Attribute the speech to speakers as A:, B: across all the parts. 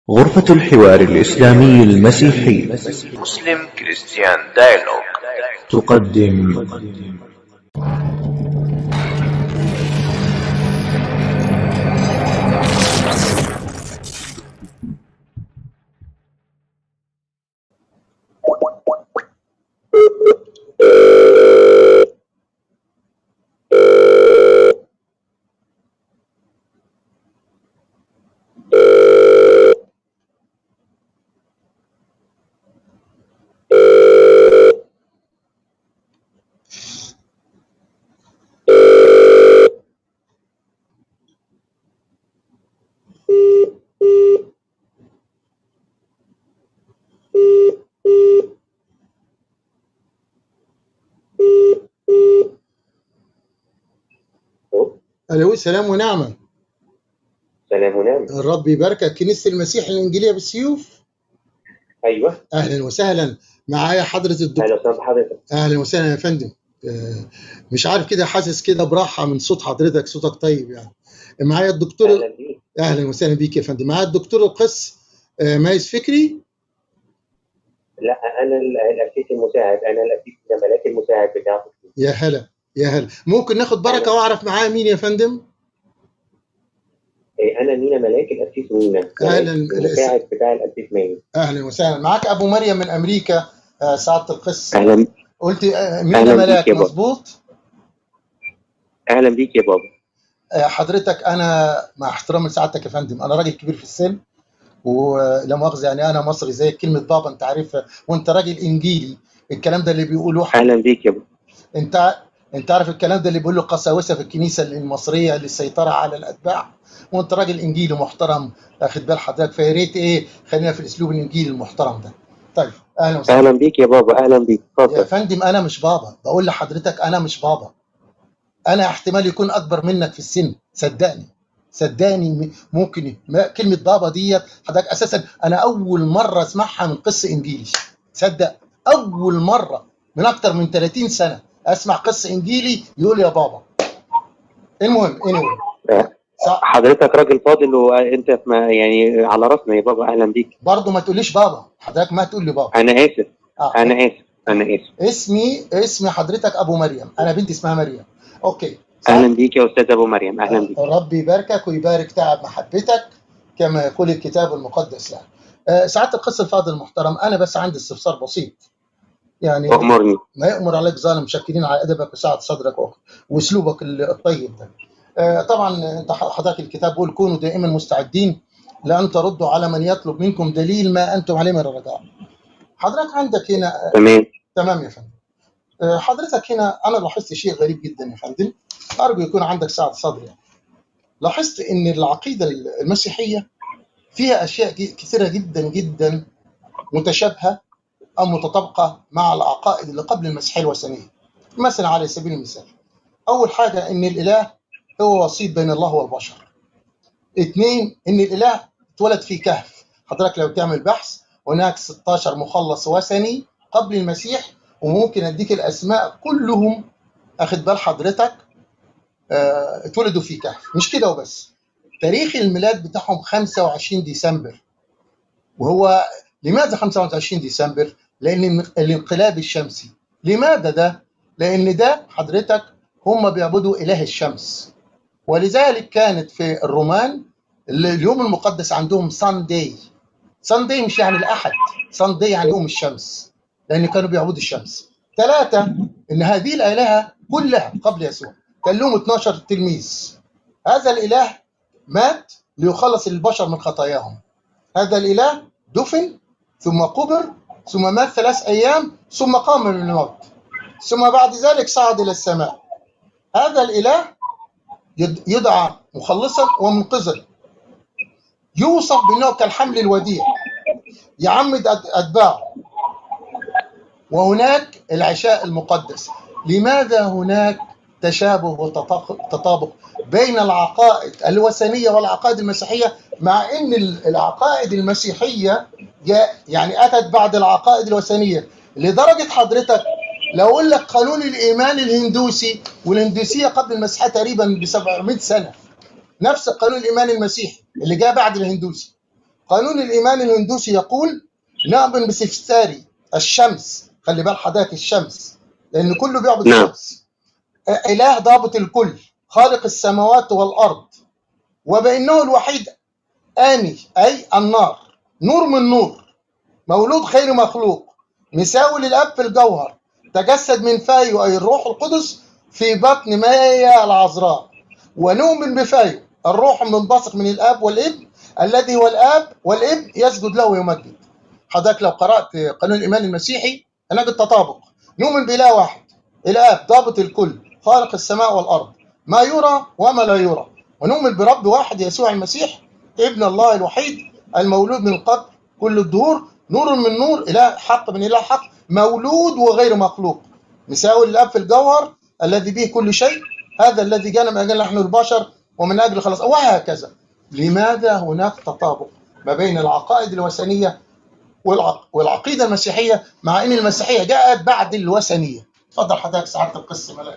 A: غرفة الحوار الإسلامي المسيحي
B: مسلم كريستيان دايلوج
A: تقدم
C: الو سلام ونعمة
D: سلام ونعم
C: الرب يباركك كنيسة المسيح الإنجيلية بالسيوف
D: ايوه
C: أهلا وسهلا معايا حضرة الدكتور
D: اهلا وسهلا بحضرتك
C: أهلا وسهلا يا فندم آه، مش عارف كده حاسس كده براحة من صوت حضرتك صوتك طيب يعني معايا الدكتور
D: اهلا بيك
C: أهلا وسهلا بيك يا فندم معايا الدكتور القس آه، مايس فكري
D: لا انا ال- الاسيس المساعد انا الاسيس ملاك المساعد بتاعك
C: يا هلا يا هلا ممكن ناخد بركة وأعرف معايا مين يا فندم
D: إيه، انا مينا ملاك الاسيس مينا
C: أهلاً.
D: ملاك المساعد بتاع الاسيس مينا
C: أهلا وسهلا معاك أبو مريم من أمريكا آه، سعادة القس
D: اهلا
C: قلت آه، مين
D: أهلاً بيك
C: ملاك
D: يا بابا.
C: مظبوط
D: اهلا بيك يا بابا
C: آه، حضرتك انا مع احترام لسعادتك يا فندم انا راجل كبير في السن ولا مؤاخذه يعني انا مصري زي كلمه بابا انت عارفها وانت راجل انجيلي الكلام ده اللي بيقولوه
D: اهلا بيك يا بابا
C: انت انت عارف الكلام ده اللي بيقوله قساوسه في الكنيسه المصريه للسيطره على الاتباع وانت راجل انجيلي محترم اخد بال حضرتك فيا ريت ايه خلينا في الاسلوب الانجيلي المحترم ده طيب اهلا وسهلا
D: اهلا بيك يا بابا اهلا بيك
C: يا
D: اتفضل
C: فندم انا مش بابا بقول لحضرتك انا مش بابا انا احتمال يكون اكبر منك في السن صدقني صدقني م- ممكن ما كلمه بابا ديت حضرتك اساسا انا اول مره اسمعها من قصه انجيلي صدق اول مره من اكتر من 30 سنه اسمع قصه انجيلي يقول يا بابا المهم anyway
D: آه،
C: صح
D: حضرتك راجل فاضل وانت في ما- يعني على راسنا يا بابا اهلا بيك
C: برضه ما تقوليش بابا حضرتك ما تقول لي بابا
D: انا اسف
C: آه.
D: انا اسف انا اسف
C: اسمي اسمي حضرتك ابو مريم انا بنتي اسمها مريم اوكي
D: اهلا بيك يا استاذ ابو مريم اهلا بيك
C: ربي يباركك ويبارك تعب محبتك كما يقول الكتاب المقدس يعني آه، سعاده القس الفاضل المحترم انا بس عندي استفسار بسيط يعني
D: امرني
C: ما يأمر عليك ظالم شاكرين على ادبك وسعه صدرك و- واسلوبك ال- الطيب ده آه، طبعا انت ح- حضرتك الكتاب بيقول كونوا دائما مستعدين لان تردوا على من يطلب منكم دليل ما انتم عليه من الرجاء حضرتك عندك هنا
D: تمام
C: تمام يا فندم آه، حضرتك هنا انا لاحظت شيء غريب جدا يا فندم ارجو يكون عندك سعه صدر يعني لاحظت ان العقيده المسيحيه فيها اشياء ج- كثيره جدا جدا متشابهه او متطابقه مع العقائد اللي قبل المسيحيه الوثنيه مثلا على سبيل المثال اول حاجه ان الاله هو وسيط بين الله والبشر اثنين ان الاله اتولد في كهف حضرتك لو تعمل بحث هناك 16 مخلص وثني قبل المسيح وممكن اديك الاسماء كلهم اخد بال حضرتك آه، اتولدوا في كهف مش كده وبس تاريخ الميلاد بتاعهم 25 ديسمبر وهو لماذا 25 ديسمبر؟ لأن الانقلاب الشمسي لماذا ده؟ لأن ده حضرتك هم بيعبدوا إله الشمس ولذلك كانت في الرومان اليوم المقدس عندهم سانداي سانداي مش يعني الأحد سانداي يعني يوم الشمس لأن كانوا بيعبدوا الشمس ثلاثة إن هذه الآلهة كلها قبل يسوع كان لهم 12 تلميذ هذا الإله مات ليخلص البشر من خطاياهم هذا الإله دفن ثم قبر ثم مات ثلاث أيام ثم قام من الموت ثم بعد ذلك صعد إلى السماء هذا الإله يد- يدعى مخلصا ومنقذا يوصف بأنه كالحمل الوديع يعمد أت- أتباعه وهناك العشاء المقدس لماذا هناك تشابه وتطابق بين العقائد الوثنية والعقائد المسيحية مع أن ال- العقائد المسيحية جاء يعني أتت بعد العقائد الوثنية لدرجة حضرتك لو أقول لك قانون الإيمان الهندوسي والهندوسية قبل المسيحية تقريبا ب 700 سنة نفس قانون الإيمان المسيحي اللي جاء بعد الهندوسي قانون الايمان الهندوسي يقول نؤمن بسفساري الشمس خلي بال حضرتك الشمس لان كله بيعبد
D: نعم.
C: الشمس اله ضابط الكل خالق السماوات والارض وبانه الوحيد اني اي النار نور من نور مولود خير مخلوق مساوي للاب في الجوهر تجسد من فايو اي الروح القدس في بطن مايا العذراء ونؤمن بفايو الروح المنبثق من الاب والابن الذي هو الاب والابن يسجد له ويمجد حضرتك لو قرات قانون الايمان المسيحي هنجد تطابق نؤمن باله واحد الاب ضابط الكل خالق السماء والارض ما يرى وما لا يرى ونؤمن برب واحد يسوع المسيح ابن الله الوحيد المولود من قبل كل الدهور نور من نور اله حق من اله حق مولود وغير مخلوق مساوي للاب في الجوهر الذي به كل شيء هذا الذي جاءنا من اجل نحن البشر ومن اجل خلاص وهكذا لماذا هناك تطابق ما بين العقائد الوثنيه والعق... والعقيده المسيحيه مع ان المسيحيه جاءت بعد الوثنيه اتفضل حضرتك سعاده القس ملاك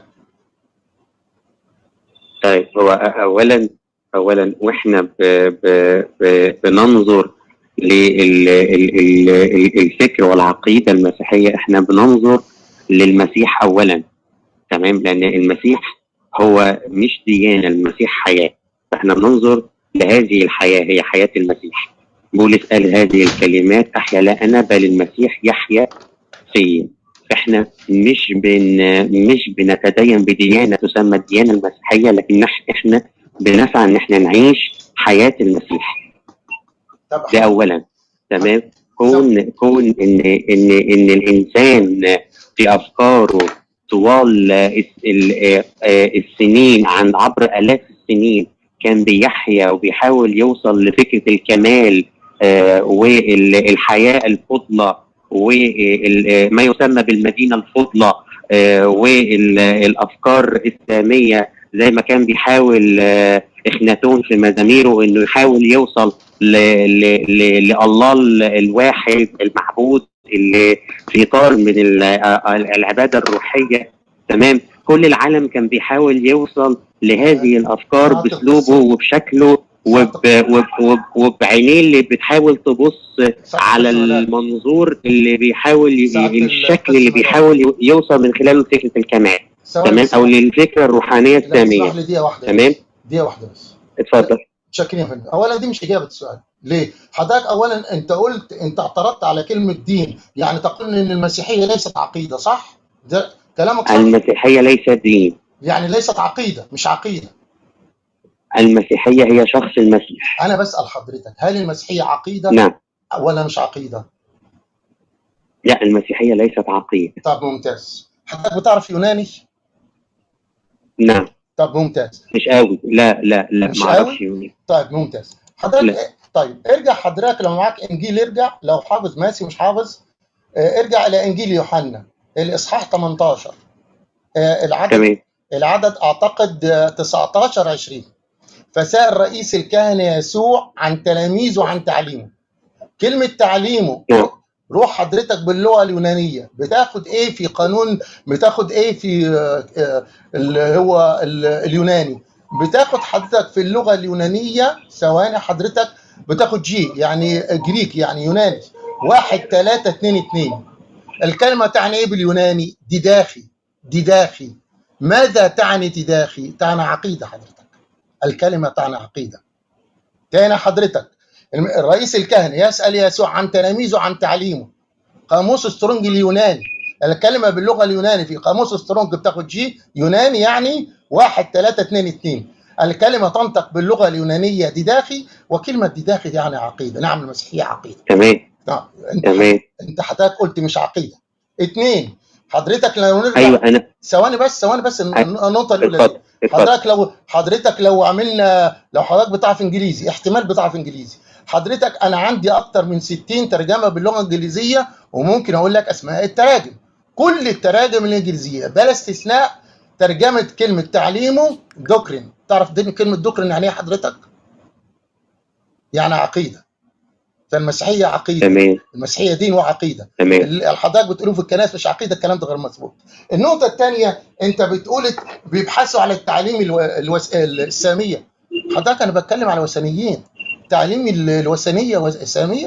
D: طيب هو اولا اولا واحنا ب ب ب بننظر للفكر والعقيده المسيحيه احنا بننظر للمسيح اولا تمام لان المسيح هو مش ديانه المسيح حياه فاحنا بننظر لهذه الحياه هي حياه المسيح بولس قال هذه الكلمات احيا لا انا بل المسيح يحيا فيا فاحنا مش بن مش بنتدين بديانه تسمى الديانه المسيحيه لكن نح- احنا بنسعى ان احنا نعيش حياه المسيح
C: طب
D: ده اولا تمام كون كون ان ان ان الانسان في افكاره طوال الس- ال- آه، السنين عن عبر الاف السنين كان بيحيا وبيحاول يوصل لفكره الكمال آه، والحياه الفضلى وما يسمى بالمدينه الفضلى آه، والافكار الساميه زي ما كان بيحاول آه، اخناتون في مزاميره انه يحاول يوصل ل- ل- ل- لله ال- الواحد المعبود اللي في اطار من ال- آه، العباده الروحيه تمام كل العالم كان بيحاول يوصل لهذه الافكار باسلوبه وبشكله وب وب وب وبعينيه اللي بتحاول تبص على المنظور اللي بيحاول ي-
C: ساعة
D: الشكل اللي
C: القسم
D: بيحاول ي- يوصل من خلاله لفكره الكمال
C: ثواني
D: تمام
C: بس.
D: او للفكره الروحانيه
C: لا،
D: الساميه
C: اسمح لي دقيقه واحده
D: تمام
C: دقيقه واحده بس
D: اتفضل
C: شاكرين يا فندم اولا دي مش اجابه السؤال ليه حضرتك اولا انت قلت انت اعترضت على كلمه دين يعني تقول ان المسيحيه ليست عقيده صح ده كلامك صح
D: المسيحيه ليست دين
C: يعني ليست عقيده مش عقيده
D: المسيحيه هي شخص المسيح
C: انا بسال حضرتك هل المسيحيه عقيده
D: نعم
C: ولا مش عقيده
D: لا المسيحيه ليست عقيده
C: طب ممتاز حضرتك بتعرف يوناني
D: نعم
C: طب ممتاز
D: مش قوي لا لا لا
C: مش
D: ما اعرفش يوني
C: طيب ممتاز حضرتك
D: لا.
C: طيب ارجع حضرتك لو معاك انجيل ارجع لو حافظ ماسي مش حافظ آه، ارجع الى انجيل يوحنا الاصحاح 18 آه، العدد
D: تمام
C: العدد اعتقد آه، 19 20 فسأل رئيس الكهنة يسوع عن تلاميذه عن تعليمه كلمة تعليمه
D: نعم.
C: روح حضرتك باللغة اليونانية بتاخد ايه في قانون بتاخد ايه في آه، آه، اللي هو ال- اليوناني بتاخد حضرتك في اللغة اليونانية ثواني حضرتك بتاخد جي يعني جريك يعني يوناني واحد تلاتة اتنين اتنين الكلمة تعني ايه باليوناني ديداخي ديداخي ماذا تعني ديداخي تعني عقيدة حضرتك الكلمة تعني عقيدة تاني حضرتك الم- الرئيس الكهنة يسأل يسوع عن تلاميذه عن تعليمه قاموس سترونج اليوناني الكلمة باللغة اليوناني في قاموس سترونج بتاخد جي يوناني يعني واحد ثلاثة اتنين اتنين الكلمة تنطق باللغة اليونانية ديداخي وكلمة ديداخي يعني عقيدة نعم المسيحية عقيدة
D: تمام
C: نعم انت
D: تمام
C: انت حضرتك قلت مش عقيدة اتنين حضرتك لو نرجع
D: ايوه انا
C: ثواني بس ثواني بس الن-
D: أيوة.
C: النقطة الأولى دي
D: اتفضل اتفضل
C: حضرتك لو حضرتك لو عملنا لو حضرتك بتعرف انجليزي احتمال بتعرف انجليزي حضرتك انا عندي اكتر من 60 ترجمه باللغه الانجليزيه وممكن اقول لك اسماء التراجم كل التراجم الانجليزيه بلا استثناء ترجمه كلمه تعليمه دوكرين تعرف دي كلمه دوكرين يعني ايه حضرتك يعني عقيده فالمسيحيه عقيده
D: تمام
C: المسيحيه دين وعقيده
D: تمام
C: اللي حضرتك بتقوله في الكنائس مش عقيده الكلام ده غير مظبوط. النقطه الثانيه انت بتقول بيبحثوا على التعليم الو... الوس... الساميه. حضرتك انا بتكلم على وثنيين. التعليم ال- الوثنيه والاسلاميه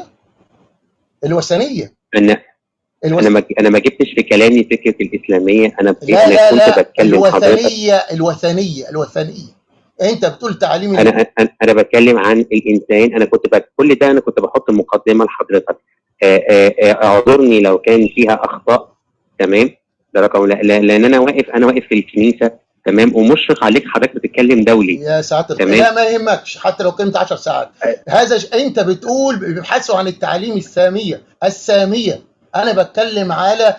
C: الوثنيه
D: انا
C: الوث...
D: انا ما انا ما جبتش في كلامي فكره الاسلاميه انا
C: لا
D: انا
C: لا
D: كنت
C: لا
D: بتكلم حضرتك
C: الوثنيه الوثنيه الوثنيه انت بتقول تعليم ال-
D: انا انا انا بتكلم عن الانسان انا كنت بك كل ده انا كنت بحط مقدمه لحضرتك آه، آه، آه، اعذرني لو كان فيها اخطاء تمام ده رقم لا لا- لان انا واقف انا واقف في الكنيسه تمام ومشرق عليك حضرتك بتتكلم دولي
C: يا ساعات الخ...
D: تمام.
C: لا ما يهمكش حتى لو كنت 10 ساعات هذا ش... انت بتقول بيبحثوا عن التعليم الساميه الساميه انا بتكلم على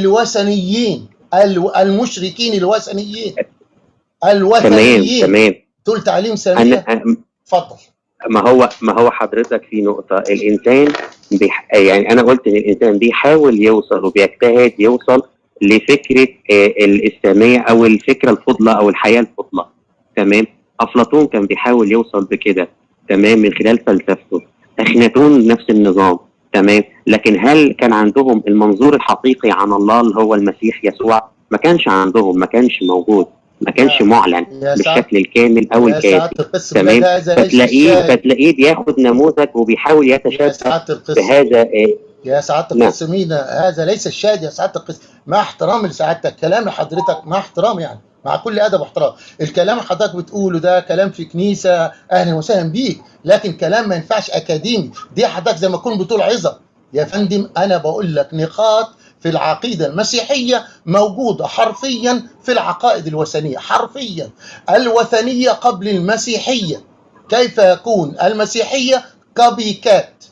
C: الوثنيين الو... المشركين الوثنيين
D: تمام
C: الوثنيين
D: تمام
C: تقول تعليم
D: انا
C: ساميه
D: أنا-
C: اتفضل
D: ما هو ما هو حضرتك في نقطة الإنسان بيح... يعني أنا قلت إن الإنسان بيحاول يوصل وبيجتهد يوصل لفكرة آه، الإسلامية أو الفكرة الفضلى أو الحياة الفضلى تمام أفلاطون كان بيحاول يوصل بكده تمام من خلال فلسفته أخناتون نفس النظام تمام لكن هل كان عندهم المنظور الحقيقي عن الله اللي هو المسيح يسوع ما كانش عندهم ما كانش موجود ما كانش
C: يا-
D: معلن
C: يا سعد
D: بالشكل الكامل أو
C: يا
D: الكافي
C: سعاده القس
D: تمام
C: بلاد هذا ليس
D: فتلاقيه
C: الشاهد
D: فتلاقيه بياخد نموذج وبيحاول
C: يا
D: يتشبه
C: سعاده القس
D: بهذا آه،
C: يا سعاده
D: نعم.
C: القس مينا هذا ليس الشاهد يا سعاده القس مع احترامي لسعادتك كلام حضرتك مع احترام يعني مع كل ادب واحترام الكلام اللي حضرتك بتقوله ده كلام في كنيسه اهلا وسهلا بيك لكن كلام ما ينفعش اكاديمي دي حضرتك زي ما تكون بتقول عظه يا فندم انا بقول لك نقاط في العقيده المسيحيه موجوده حرفيا في العقائد الوثنيه حرفيا الوثنيه قبل المسيحيه كيف يكون المسيحيه كوبي كات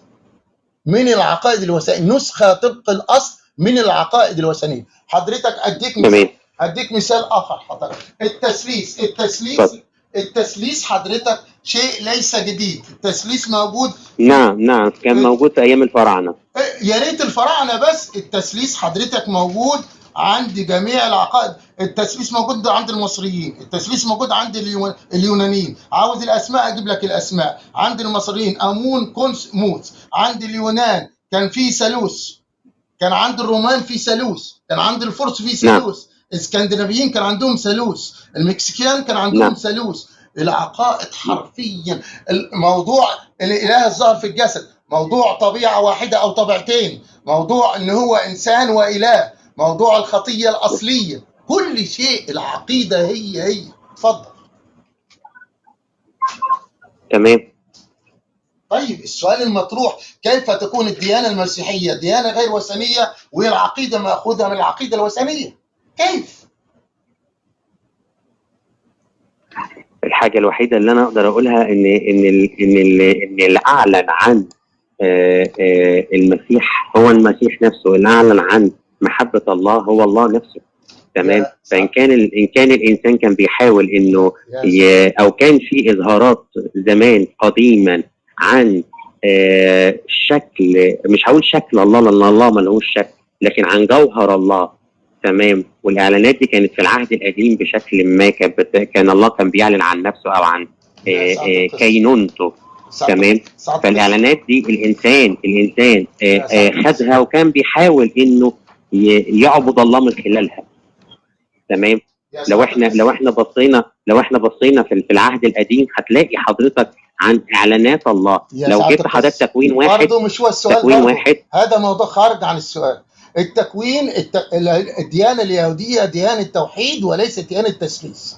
C: من العقائد الوثنيه نسخه طبق الاصل من العقائد الوثنيه حضرتك اديك مثال
D: تمام
C: اديك مثال اخر حضرتك التثليث التثليث
D: اتفضل.
C: التثليث حضرتك شيء ليس جديد التثليث موجود
D: نعم نعم كان موجود في ايام الفراعنه
C: إيه، يا ريت الفراعنه بس التثليث حضرتك موجود عند جميع العقائد التثليث موجود عند المصريين التثليث موجود عند اليو- اليونانيين عاوز الاسماء اجيب لك الاسماء عند المصريين امون كونس موت عند اليونان كان في ثالوث كان عند الرومان في ثالوث كان عند الفرس في
D: نعم.
C: ثالوث الاسكندنافيين كان عندهم ثالوث المكسيكان كان عندهم
D: نعم.
C: ثالوث العقائد حرفيا الموضوع الاله الظاهر في الجسد موضوع طبيعه واحده او طبيعتين موضوع ان هو انسان واله موضوع الخطيه الاصليه كل شيء العقيده هي هي اتفضل
D: تمام
C: طيب السؤال المطروح كيف تكون الديانه المسيحيه ديانه غير وثنيه والعقيده ماخوذه من العقيده الوثنيه كيف
D: الحاجه الوحيده اللي انا اقدر اقولها ان ان ال ان ال ان اللي اعلن عن آه، آه، المسيح هو المسيح نفسه اللي اعلن عن محبه الله هو الله نفسه تمام
C: يا
D: فان كان ال- ان كان الانسان كان بيحاول انه
C: يا
D: ي- او كان في اظهارات زمان قديما عن آه، شكل مش هقول شكل الله لان الله ملهوش شكل لكن عن جوهر الله تمام والاعلانات دي كانت في العهد القديم بشكل ما كان بت- كان الله كان بيعلن عن نفسه او عن آه، آه، كينونته تمام
C: سعادة
D: فالاعلانات دي الانسان الانسان آه،
C: يا
D: آه،
C: سلام.
D: خدها وكان بيحاول انه ي- يعبد الله من خلالها تمام
C: يا
D: لو
C: سعادة
D: احنا
C: القس.
D: لو احنا بصينا لو احنا بصينا في في العهد القديم هتلاقي حضرتك عن اعلانات الله
C: يا
D: لو
C: سعادة
D: جبت حضرتك
C: القس.
D: تكوين واحد
C: برضه مش هو السؤال
D: تكوين
C: برضه.
D: واحد
C: هذا موضوع خارج عن السؤال التكوين الت... ال- الديانة اليهودية ديانة توحيد وليست ديانة تثليث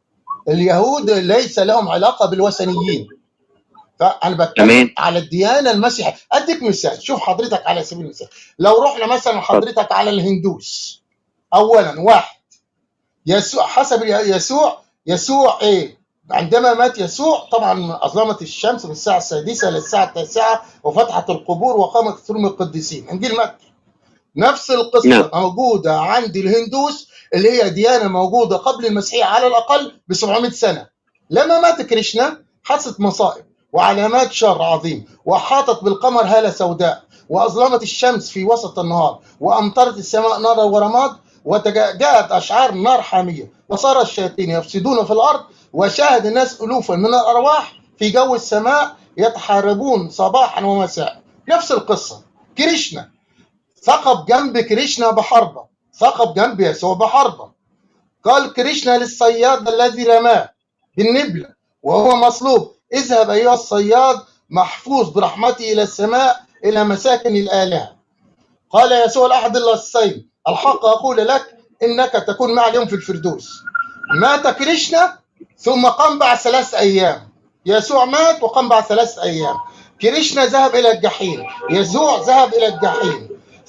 C: اليهود ليس لهم علاقة بالوثنيين فأنا بتكلم
D: تمام.
C: على الديانة المسيحية أديك مثال شوف حضرتك على سبيل المثال لو رحنا مثلا حضرتك على الهندوس أولا واحد يسوع حسب يسوع يسوع إيه عندما مات يسوع طبعا أظلمت الشمس من الساعة السادسة للساعة التاسعة وفتحت القبور وقامت ثلم القديسين انجيل متى نفس القصه
D: نعم.
C: موجوده عند الهندوس اللي هي ديانه موجوده قبل المسيحيه على الاقل ب 700 سنه لما مات كريشنا حصلت مصائب وعلامات شر عظيم وحاطت بالقمر هاله سوداء واظلمت الشمس في وسط النهار وامطرت السماء نارا ورماد وجاءت اشعار نار حاميه وصار الشياطين يفسدون في الارض وشاهد الناس الوفا من الارواح في جو السماء يتحاربون صباحا ومساء نفس القصه كريشنا ثقب جنب كريشنا بحربه ثقب جنب يسوع بحربه قال كريشنا للصياد الذي رماه بالنبله وهو مصلوب اذهب ايها الصياد محفوظ برحمته إلى السماء إلى مساكن الآلهة قال يسوع الأحد اللصين الحق أقول لك إنك تكون معي اليوم في الفردوس مات كريشنا ثم قام بعد ثلاث أيام يسوع مات وقام بعد ثلاث أيام كريشنا ذهب إلى الجحيم يسوع ذهب إلى الجحيم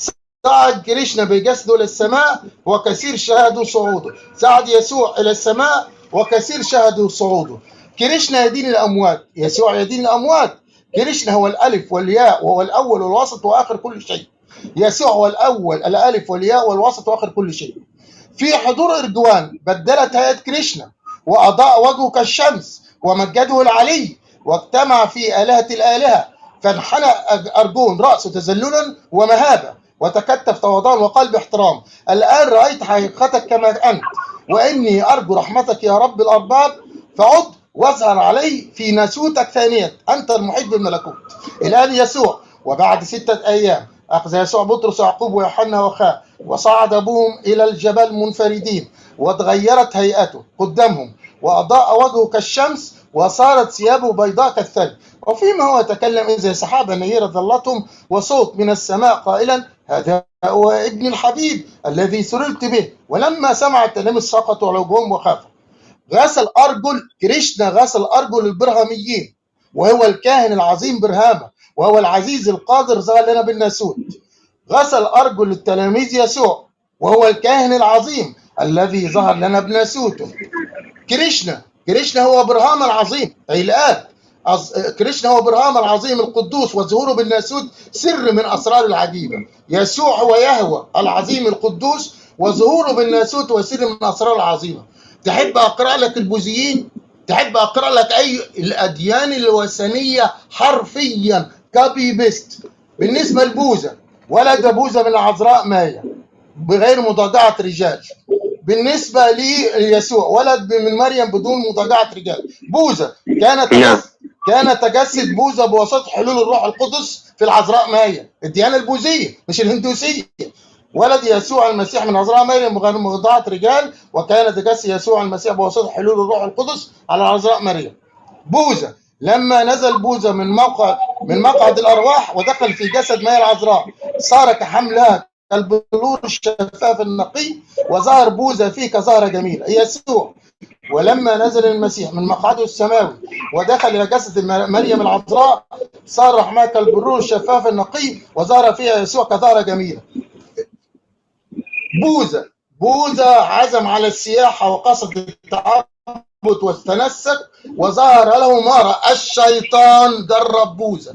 C: صعد كريشنا بجسده للسماء وكثير شاهدوا صعوده صعد يسوع إلى السماء وكثير شاهدوا صعوده كريشنا يدين الأموات يسوع يدين الأموات كريشنا هو الألف والياء وهو الأول والوسط وآخر كل شيء يسوع هو الأول الألف والياء والوسط وآخر كل شيء في حضور إردوان بدلت هيئة كريشنا وأضاء وجهه كالشمس ومجده العلي واجتمع في آلهة الآلهة فانحنى أرجون رأسه تذللا ومهابة وتكتف تواضعا وقلب احترام الآن رأيت حقيقتك كما أنت وإني أرجو رحمتك يا رب الأرباب فعد واظهر علي في ناسوتك ثانية أنت المحيط بالملكوت الآن يسوع وبعد ستة أيام أخذ يسوع بطرس ويعقوب ويوحنا وخاء وصعد أبوهم إلى الجبل منفردين وتغيرت هيئته قدامهم وأضاء وجهه كالشمس وصارت ثيابه بيضاء كالثلج وفيما هو يتكلم إذا سحابة نيرة ظلتهم وصوت من السماء قائلا هذا هو ابن الحبيب الذي سررت به ولما سمع التلاميذ سقطوا على وجوههم وخافوا غسل أرجل كريشنا غسل أرجل البرهميين وهو الكاهن العظيم برهامة وهو العزيز القادر ظهر لنا بالناسوت غسل أرجل التلاميذ يسوع وهو الكاهن العظيم الذي ظهر لنا بناسوته كريشنا كريشنا هو برهام العظيم أي الآب أص- كريشنا هو برهام العظيم القدوس وظهوره بالناسوت سر من أسرار العجيبة يسوع هو يهوى العظيم القدوس وظهوره بالناسوت وسر من أسرار العظيمة تحب أقرأ لك البوذيين تحب أقرأ لك أي الأديان الوثنية حرفيا كابي بيست بالنسبة لبوذا ولد بوذا من العذراء مايا بغير مضاجعة رجال بالنسبة ليسوع ولد من مريم بدون مضاجعة رجال بوذا كان
D: نعم.
C: تجسد كان تجسد بوذا بواسطة حلول الروح القدس في العذراء مايا الديانة البوذية مش الهندوسية ولد يسوع المسيح من عذراء مريم من غير مضاجعة رجال وكان تجسد يسوع المسيح بواسطة حلول الروح القدس على العذراء مريم بوذا لما نزل بوذا من موقع من مقعد الارواح ودخل في جسد ماء العذراء صار كحملها كالبلور الشفاف النقي وظهر بوذا فيه كزهرة جميلة يسوع ولما نزل المسيح من مقعده السماوي ودخل الى جسد الم- مريم العذراء صار رحمها كالبرور الشفاف النقي وظهر فيها يسوع كزهرة جميلة بوذا بوذا عزم على السياحة وقصد التعبد واستنسك وظهر له مرة الشيطان جرب بوذا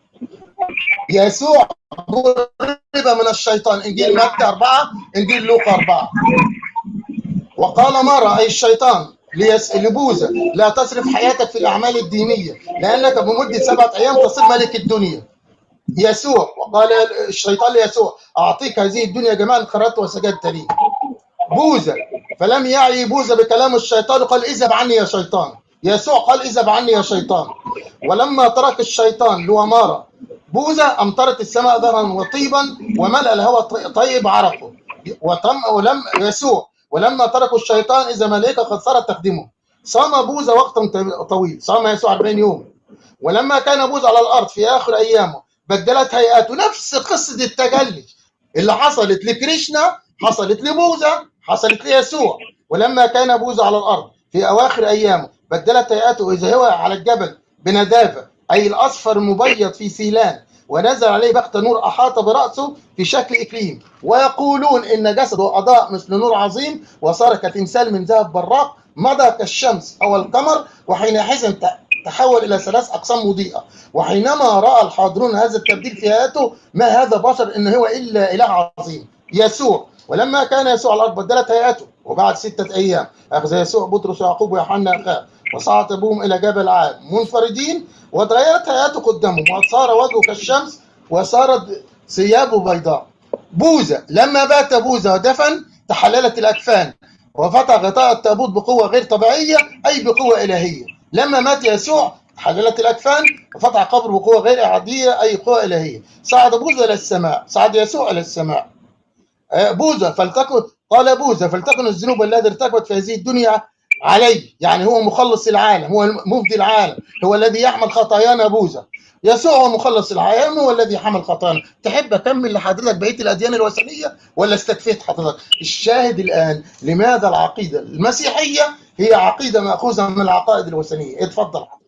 C: يسوع جرب من الشيطان انجيل متى أربعة انجيل لوقا أربعة وقال مرة أي الشيطان ليس... لبوذا لا تصرف حياتك في الأعمال الدينية لأنك بمدة سبعة أيام تصير ملك الدنيا يسوع وقال الشيطان ليسوع أعطيك هذه الدنيا جميعا خرجت وسجدت لي بوذا فلم يعي بوذا بكلام الشيطان قال اذهب عني يا شيطان يسوع قال اذهب عني يا شيطان ولما ترك الشيطان لومارة بوذا أمطرت السماء ذرا وطيبا وملأ الهواء طي- طيب عرقه وتم ولم يسوع ولما تركوا الشيطان إذا ملائكة قد صارت تخدمه صام بوذا وقتا طويل صام يسوع 40 يوم ولما كان بوذا على الأرض في آخر أيامه بدلت هيئاته نفس قصة التجلي اللي حصلت لكريشنا حصلت لبوذا حصلت ليسوع ولما كان بوذا على الأرض في أواخر أيامه بدلت هيئته إذا هو على الجبل بندافة أي الأصفر المبيض في سيلان ونزل عليه بخت نور أحاط برأسه في شكل إكليم ويقولون إن جسده أضاء مثل نور عظيم وصار كتمثال من ذهب براق مضى كالشمس أو القمر وحينئذ ت- تحول إلى ثلاث أقسام مضيئة وحينما رأى الحاضرون هذا التبديل في حياته ما هذا بشر إن هو إلا إله عظيم يسوع ولما كان يسوع على الأرض بدلت هيئته وبعد ستة أيام أخذ يسوع بطرس ويعقوب ويوحنا أخاه وصعد أبوهم إلى جبل عاد منفردين وتغيرت هيئته قدامهم وصار وجهه كالشمس وصارت ثيابه بيضاء بوذا لما بات بوذا ودفن تحللت الأكفان وفتح غطاء التابوت بقوة غير طبيعية أي بقوة إلهية لما مات يسوع حللت الأكفان وفتح قبر بقوة غير عادية أي قوة إلهية صعد بوذا إلى السماء صعد يسوع إلى السماء آه، بوذا فلتكن قال بوذا فلتكن الذنوب التي ارتكبت في هذه الدنيا علي يعني هو مخلص العالم هو مفدي العالم هو الذي يحمل خطايانا بوذا يسوع هو مخلص العالم والذي حمل خطانا تحب اكمل لحضرتك بقيه الاديان الوثنيه ولا استكفيت حضرتك الشاهد الان لماذا العقيده المسيحيه هي عقيده ماخوذه من العقائد الوثنيه اتفضل حضرتك.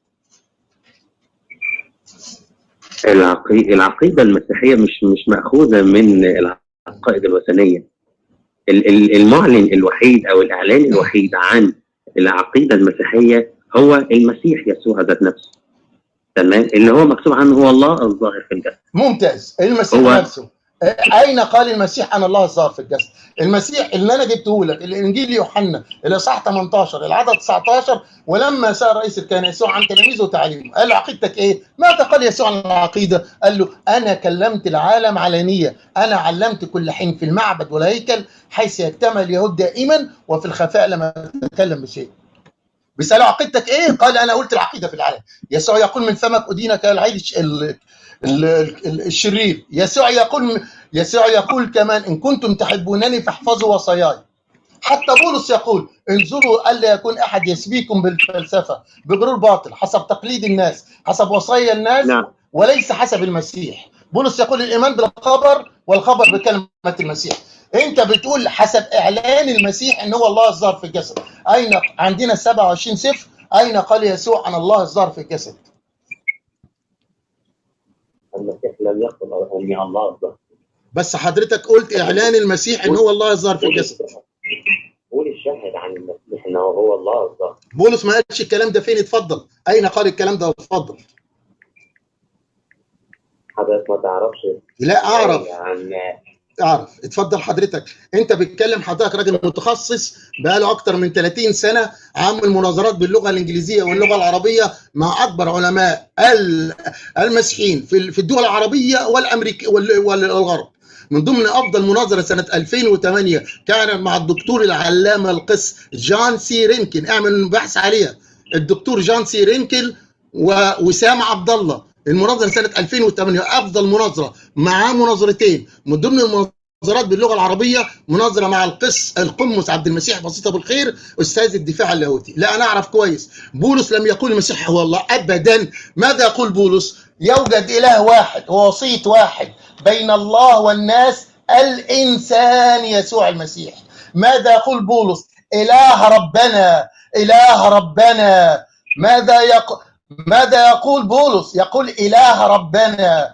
D: العقي... العقيدة المسيحية مش مش مأخوذة من العقائد الوثنية ال- ال- المعلن الوحيد أو الإعلان الوحيد عن العقيدة المسيحية هو المسيح يسوع ذات نفسه تمام اللي هو مكتوب عنه هو الله الظاهر في الجسد
C: ممتاز المسيح
D: هو-
C: نفسه آه، اين قال المسيح انا الله الظاهر في الجسد المسيح اللي انا جبته لك الانجيل يوحنا الاصحاح 18 العدد 19 ولما سال رئيس الكهنه يسوع عن تلاميذه وتعليمه قال له عقيدتك ايه؟ ماذا قال يسوع عن العقيده؟ قال له انا كلمت العالم علانيه انا علمت كل حين في المعبد والهيكل حيث يجتمع اليهود دائما وفي الخفاء لما اتكلم بشيء بيسالوا عقيدتك ايه؟ قال انا قلت العقيده في العالم يسوع يقول من فمك ادينك العيد الش- ال- ال- ال- الشرير يسوع يقول يسوع يقول كمان ان كنتم تحبونني فاحفظوا وصاياي حتى بولس يقول انظروا الا يكون احد يسبيكم بالفلسفه بغرور باطل حسب تقليد الناس حسب وصايا الناس
D: نعم
C: وليس حسب المسيح بولس يقول الايمان بالخبر والخبر بكلمه المسيح انت بتقول حسب اعلان المسيح ان هو الله الظاهر في الجسد اين عندنا 27 صفر اين قال يسوع عن الله الظاهر في الجسد
D: المسيح لم يقل اني الله الظاهر
C: بس حضرتك قلت اعلان المسيح ان هو الله الظاهر في الجسد
D: قول الشاهد عن المسيح انه هو الله الظاهر
C: بولس ما قالش الكلام ده فين اتفضل اين قال الكلام ده اتفضل
D: حضرتك ما تعرفش
C: لا اعرف
D: عن
C: اعرف اتفضل حضرتك انت بتتكلم حضرتك راجل متخصص بقاله اكتر من 30 سنه عامل مناظرات باللغه الانجليزيه واللغه العربيه مع اكبر علماء ال- المسيحيين في ال- في الدول العربيه والامريكيه والغرب من ضمن افضل مناظره سنه 2008 كانت مع الدكتور العلامه القس جان سي رينكن اعمل بحث عليها الدكتور جان سي رينكل ووسام عبد الله المناظره سنه 2008 افضل مناظره معاه مناظرتين من ضمن المناظرات باللغه العربيه مناظره مع القس القمص عبد المسيح بسيطه بالخير استاذ الدفاع اللاهوتي لا انا اعرف كويس بولس لم يقول المسيح هو الله ابدا ماذا يقول بولس يوجد اله واحد ووسيط واحد بين الله والناس الانسان يسوع المسيح ماذا يقول بولس اله ربنا اله ربنا ماذا يقول ماذا يقول بولس يقول اله ربنا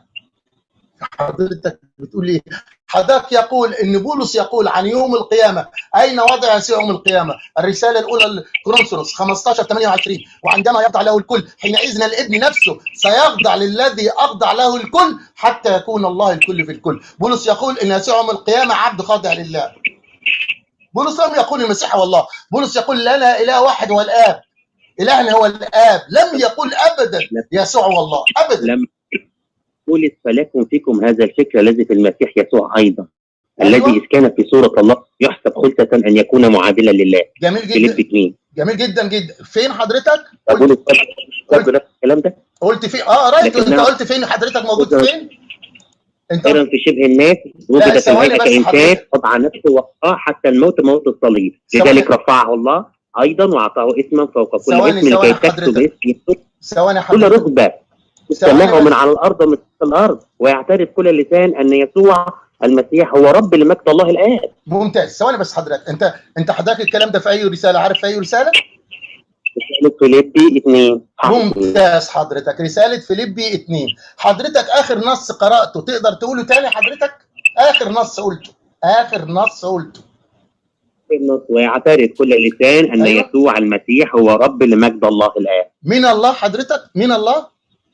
C: حضرتك بتقول ايه حضرتك يقول ان بولس يقول عن يوم القيامه اين وضع يسوع يوم القيامه الرساله الاولى لكورنثوس 15 28 وعندما يخضع له الكل حينئذ الابن نفسه سيخضع للذي اخضع له الكل حتى يكون الله الكل في الكل بولس يقول ان يسوع يوم القيامه عبد خاضع لله بولس لم يقول المسيح هو الله بولس يقول لنا اله واحد هو الاب الهنا هو الاب لم يقول ابدا يسوع هو الله ابدا
D: لم بولس فلكم فيكم هذا الفكر الذي في المسيح يسوع ايضا
C: أيوة.
D: الذي اذ كان في صوره الله يحسب خلسه ان يكون معادلا لله
C: جميل
D: فيليب
C: جدا
D: 2
C: جميل جدا جدا فين حضرتك قلت,
D: بولس برضه نفس الكلام ده
C: قلت فين اه رايت
D: لكن
C: انت
D: أنا-
C: قلت فين حضرتك موجود
D: قلت-
C: فين انت
D: ايضا في شبه الناس وجد في
C: ثواني
D: الهيئه
C: بس
D: كانسان
C: حضرتك.
D: وضع نفسه وقاه حتى الموت موت الصليب
C: ثواني.
D: لذلك رفعه الله ايضا واعطاه اسما فوق كل
C: ثواني-
D: اسم
C: ثواني
D: لكي تكتب
C: حضرتك.
D: اسم يسوع
C: ثواني
D: كل
C: حضرتك
D: ركبه
C: ثواني
D: السماء
C: بس.
D: ومن على الارض ومن تحت الارض ويعترف كل لسان ان يسوع المسيح هو رب لمجد الله الاب
C: ممتاز ثواني بس حضرتك انت انت حضرتك الكلام ده في اي رساله عارف في اي رساله
D: رسالة فيليبي 2
C: ممتاز حضرتك رساله فيليبي 2 حضرتك اخر نص قراته تقدر تقوله تاني حضرتك اخر نص قلته اخر نص قلته
D: ويعترف كل لسان ان
C: أيوة.
D: يسوع المسيح هو رب لمجد الله الاب
C: مين الله حضرتك مين الله